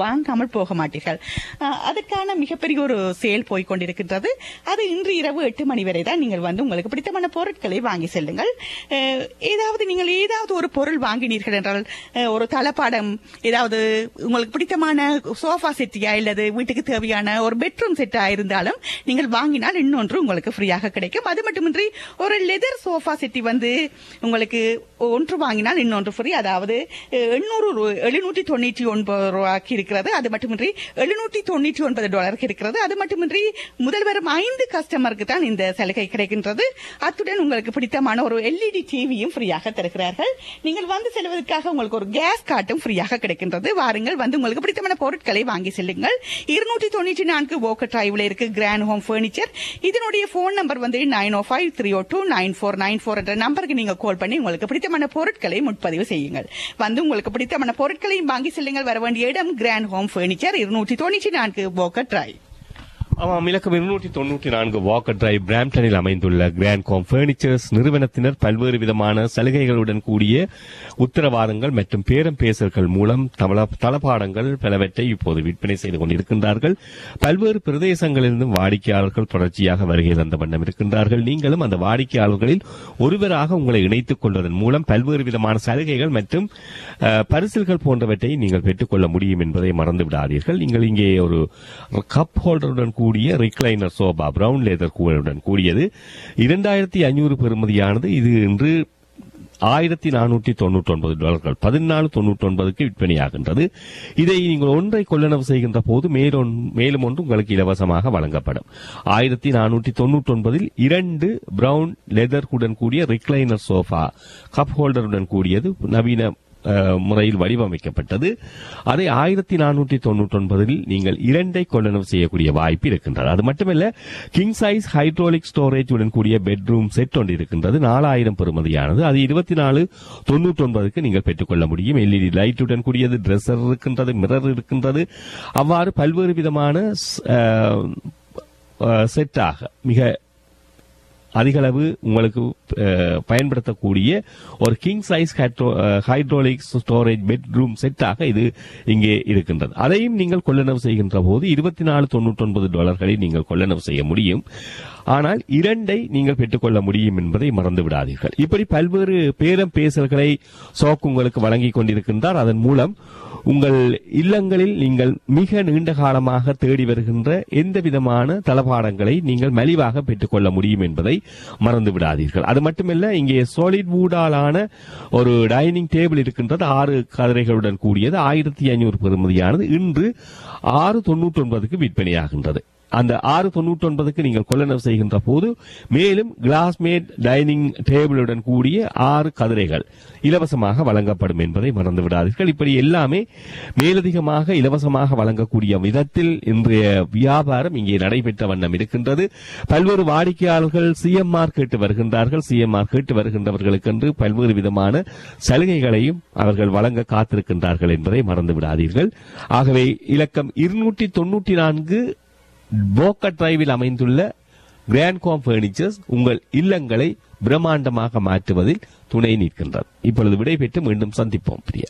வாங்காமல் போக மாட்டீர்கள் அஹ், அதற்கான மிகப்பெரிய ஒரு சேல் போய் கொண்டிருக்கின்றது அது இன்று இரவு எட்டு மணி வரை தான் நீங்கள் வந்து உங்களுக்கு பிடித்தமான பொருட்களை வாங்கி செல்லுங்கள் அஹ், ஏதாவது நீங்கள் ஏதாவது ஒரு பொருள் வாங்கினீர்கள் என்றால் அஹ், ஒரு தளபாடம் ஏதாவது உங்களுக்கு பிடித்தமான சோஃபா செட்டியா இல்லது வீட்டுக்கு தேவையான ஒரு பெட்ரூம் செட்டா இருந்தாலும் நீங்கள் வாங்கினால் இன்னொன்று உங்களுக்கு ஃப்ரீயாக கிடைக்கும் அது மட்டுமின்றி ஒரு லெதர் சோஃபா செட்டி வந்து உங்களுக்கு ஒன்று வாங்கினால் இன்னொன்று ஃப்ரீ அதாவது எண்ணூறு எழுநூற்றி தொண்ணூற்றி ஒன்பது ரூபாய்க்கு இருக்கிறது அது மட்டுமின்றி எழுநூற்றி தொண்ணூற்றி ஒன்பது டாலருக்கு இருக்கிறது அது மட்டுமின்றி முதல் வரும் ஐந்து கஸ்டமருக்கு தான் இந்த சலுகை கிடைக்கின்றது அத்துடன் உங்களுக்கு பிடித்தமான ஒரு எல்இடி டிவியும் ஃப்ரீயாக தருகிறார்கள் நீங்கள் வந்து செல்வதற்காக உங்களுக்கு ஒரு கேஸ் கார்டும் ஃப்ரீயாக கிடைக்கின்றது வாருங்கள் வந்து உங்களுக்கு பிடித்தமான பொருட்களை வாங்கி செல்லுங்கள் இருநூற்றி தொண்ணூற்றி நான்கு ஓக்கர் டிரைவ்ல இருக்கு கிராண்ட் ஹோம் ஃபர்னிச்சர் இதனுடைய போன் நம்பர் வந்து nine O five three O two nine four nine four என்ற நம்பருக்கு நீங்க கால் பண்ணி உங்களுக்கு பிடித்தமான பொருட்களை முன்பதிவு செய்யுங்கள் வந்து உங்களுக்கு பிடித்தமான பொருட்களையும் வாங்கி செல்லுங்கள் வர வேண்டிய இடம் கிராண்ட் ஹோம் ஃபர்னிச்சர் இருநூற்றி தொண்ணூற்றி நான்கு ஓக்கர் டிரைவ் ஆமாம் இலக்கம் இருநூற்றி தொண்ணூற்றி நான்கு வாக்கர் டிரைவ் பிராம்டனில் அமைந்துள்ள கிராண்ட் காம் பர்னிச்சர்ஸ் நிறுவனத்தினர் பல்வேறு விதமான சலுகைகளுடன் கூடிய உத்தரவாதங்கள் மற்றும் பேரம் பேசல்கள் மூலம் தள- தளபாடங்கள் பலவற்றை இப்போது விற்பனை செய்து கொண்டிருக்கின்றார்கள் பல்வேறு பிரதேசங்களிலிருந்தும் வாடிக்கையாளர்கள் தொடர்ச்சியாக வருகை தந்த வண்ணம் இருக்கின்றார்கள் நீங்களும் அந்த வாடிக்கையாளர்களில் ஒருவராக உங்களை இணைத்துக் கொள்வதன் மூலம் பல்வேறு விதமான சலுகைகள் மற்றும் அஹ், பரிசில்கள் போன்றவற்றை நீங்கள் பெற்றுக்கொள்ள முடியும் என்பதை மறந்து விடாதீர்கள் நீங்கள் இங்கே ஒரு கப் ஹோல்டருடன் கூடிய ரிக்ளைனர் சோபா பிரவுன் லேதர் கூடருடன் கூடியது இரண்டாயிரத்தி ஐநூறு பெறுமதியானது இது இன்று ஆயிரத்தி நானூற்றி தொண்ணூற்றி ஒன்பது டாலர்கள் பதினாலு தொண்ணூற்றி ஒன்பதுக்கு விற்பனையாகின்றது இதை நீங்கள் ஒன்றை கொள்ளளவு செய்கின்ற போது மேலொன் மேலும் ஒன்று உங்களுக்கு இலவசமாக வழங்கப்படும் ஆயிரத்தி நானூற்றி தொண்ணூற்றி ஒன்பதில் இரண்டு பிரவுன் லெதர் கூடிய ரிக்ளைனர் சோஃபா கப் ஹோல்டருடன் கூடியது நவீன அஹ், முறையில் வடிவமைக்கப்பட்டது அதை ஆயிரத்தி நானூற்றி தொண்ணூற்றி ஒன்பதில் நீங்கள் இரண்டை கொள்ளளவு செய்யக்கூடிய வாய்ப்பு இருக்கின்றது அது மட்டுமல்ல கிங் சைஸ் ஹைட்ரோலிக் ஸ்டோரேஜ் உடன் கூடிய பெட்ரூம் செட் ஒன்று இருக்கின்றது நாலாயிரம் பெறுமதியானது அது இருபத்தி நாலு தொண்ணூற்றி ஒன்பதுக்கு நீங்கள் பெற்றுக்கொள்ள முடியும் எல்இடி லைட்டுடன் கூடியது ட்ரெஸ்ஸர் இருக்கின்றது மிரர் இருக்கின்றது அவ்வாறு பல்வேறு விதமான ஸ்- அஹ், அஹ், செட்டாக மிக அதிகளவு உங்களுக்கு அஹ், பயன்படுத்தக்கூடிய ஒரு king size hydraulic storage bedroom செட்டாக இது இங்கே இருக்கின்றது அதையும் நீங்கள் கொள்ளளவு செய்கின்ற போது இருபத்தி நாலு தொண்ணூற்றி ஒன்பது டாலர்களை நீங்கள் கொள்ளளவு செய்ய முடியும் ஆனால் இரண்டை நீங்கள் பெற்றுக்கொள்ள முடியும் என்பதை மறந்து விடாதீர்கள் இப்படி பல்வேறு பேரம் பேசல்களை சோக் உங்களுக்கு வழங்கிக் கொண்டிருக்கின்றார் அதன் மூலம் உங்கள் இல்லங்களில் நீங்கள் மிக நீண்ட காலமாக தேடி வருகின்ற எந்த விதமான தளபாடங்களை நீங்கள் மலிவாக பெற்றுக்கொள்ள முடியும் என்பதை மறந்து விடாதீர்கள் அது மட்டுமல்ல இங்கே சாலிட் வூடாலான ஒரு டைனிங் டேபிள் இருக்கின்றது ஆறு கதிரைகளுடன் கூடியது ஆயிரத்தி ஐநூறு பெறுமதியானது இன்று ஆறு தொண்ணூற்றி ஒன்பதுக்கு விற்பனையாகின்றது அந்த ஆறு தொண்ணூற்றி ஒன்பதுக்கு நீங்கள் கொள்ளளவு செய்கின்ற போது மேலும் கிளாஸ்மேட் டைனிங் டேபிளுடன் கூடிய ஆறு கதிரைகள் இலவசமாக வழங்கப்படும் என்பதை மறந்து விடாதீர்கள் இப்படி எல்லாமே மேலதிகமாக இலவசமாக வழங்கக்கூடிய விதத்தில் இன்றைய வியாபாரம் இங்கே நடைபெற்ற வண்ணம் இருக்கின்றது பல்வேறு வாடிக்கையாளர்கள் சிஎம்ஆர் கேட்டு வருகின்றார்கள் சிஎம்ஆர் கேட்டு வருகின்றவர்களுக்கென்று பல்வேறு விதமான சலுகைகளையும் அவர்கள் வழங்க காத்திருக்கின்றார்கள் என்பதை மறந்து விடாதீர்கள் ஆகவே இலக்கம் இருநூற்றி தொன்னூற்றி நான்கு போக்க டிரைவில் அமைந்துள்ள கிராண்ட் காம் பர்னிச்சர்ஸ் உங்கள் இல்லங்களை பிரம்மாண்டமாக மாற்றுவதில் துணை நிற்கின்றது இப்பொழுது விடைபெற்று மீண்டும் சந்திப்போம் பிரியா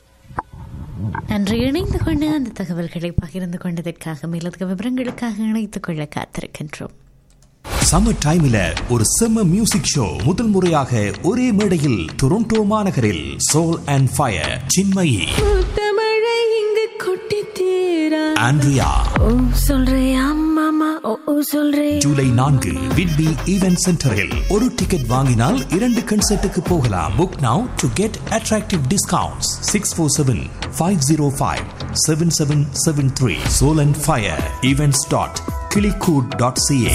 நன்றி இணைந்து கொண்டு அந்த தகவல்களை பகிர்ந்து கொண்டதற்காக மேலதிக விவரங்களுக்காக இணைத்துக் கொள்ள காத்திருக்கின்றோம் சம்மர் டைம்ல ஒரு செம்ம மியூசிக் ஷோ முதல் முறையாக ஒரே மேடையில் டொரண்டோ மாநகரில் சோல் அண்ட் ஃபயர் சின்மயி தமிழை இங்கு கொட்டி தீரா ஆண்ட்ரியா ஓ சொல்றியா மாமா ஓ ஓ சொல்றே ஜூலை நான்கு விட்பி ஈவென்ட் சென்டரில் ஒரு டிக்கெட் வாங்கினால் இரண்டு கன்சர்ட்டுக்கு போகலாம் book now to get attractive discounts six four seven five zero five seven seven seven three soul and fire events dot கிளிகூட் டாட் சிஏ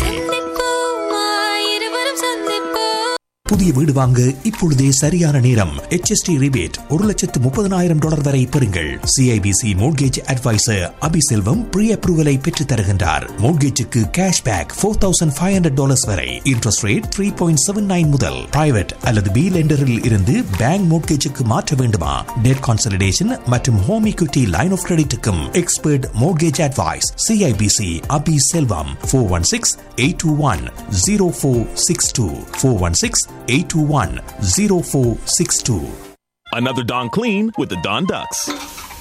இருவரும் சந்திப்போம் புதிய வீடு வாங்க இப்பொழுதே சரியான நேரம் HST ரிபேட் ஒரு லட்சத்து முப்பதனாயிரம் டாலர் வரை பெறுங்கள் CIBC mortgage adviser Abiselvam pre அப்ரூவலை பெற்றுத் தருகின்றார் மோட்கேஜுக்கு cash back four thousand five hundred dollars வரை interest rate three point seven nine முதல் பிரைவேட் அல்லது பி லெண்டரில் இருந்து பேங்க் மோட்கேஜுக்கு மாற்ற வேண்டுமா டெட் கான்சலிடேஷன் மற்றும் ஹோம் equity லைன் ஆஃப் கிரெடிட்டுக்கும் expert mortgage advice CIBC Abi Selvam four one six eight two one zero four six two four one six eight two one zero four six two Another Don Clean with the Don Ducks.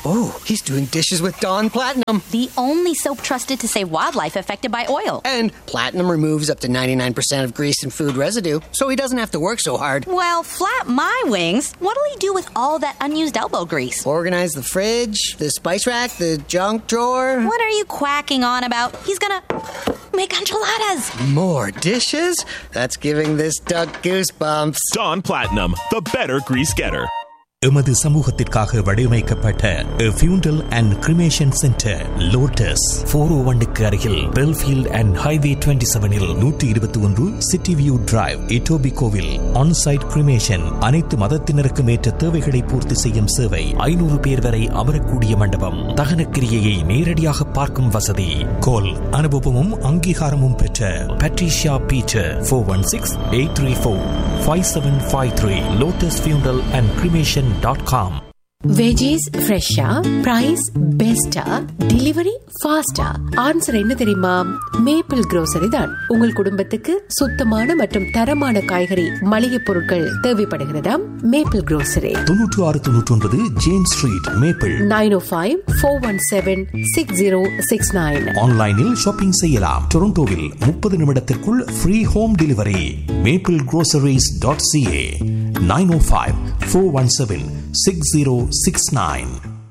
Oh, he's doing dishes with Dawn Platinum. The only soap trusted to save wildlife affected by oil. And Platinum removes up to 99% of grease and food residue, so he doesn't have to work so hard. Well, flap my wings. What'll he do with all that unused elbow grease? Organize the fridge, the spice rack, the junk drawer. What are you quacking on about? He's gonna make enchiladas. More dishes? That's giving this duck goosebumps. Dawn Platinum, the better grease getter. எமது சமூகத்திற்காக வடிவமைக்கப்பட்ட funeral and cremation centre Lotus four O ஒன்னுக்கு அருகில் Belfield and highway twenty செவனில் நூற்றி இருபத்தி ஒன்று city view drive இட்டோபி கோவில் ஆன்சைட் கிரிமேஷன் அனைத்து மதத்தினருக்கும் ஏற்ற தேவைகளை பூர்த்தி செய்யும் சேவை ஐநூறு பேர் வரை அமரக்கூடிய மண்டபம் தகனக்கிரியையை நேரடியாக பார்க்கும் வசதி கோல் அனுபவமும் அங்கீகாரமும் பெற்ற Patricia Peter four one six eight three four five seven five three Lotus funeral and cremation dot com veggies ஃப்ரெஷ்ஷா பிரைஸ் பெஸ்டா டெலிவரி ஃபாஸ்டா ஆன்சர் என்ன தெரியுமா மேப்பிள் grocery தான் உங்கள் குடும்பத்துக்கு சுத்தமான மற்றும் தரமான காய்கறி மளிகை பொருட்கள் தேவைப்படுகிறதா மேப்பிள் grocery தொன்னூற்று ஆறு தொன்னூற்றி ஒன்பது James Street Maple nine O five four one seven six zero six nine ஆன்லைனில் ஷாப்பிங் செய்யலாம் டொரண்டோவில் முப்பது நிமிடத்திற்குள் free home delivery Maple groceries dot CA nine O five four one seven six zero six nine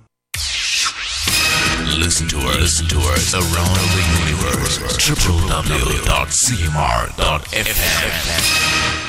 Listen to us, listen to us around the universe. www.cmr.fm.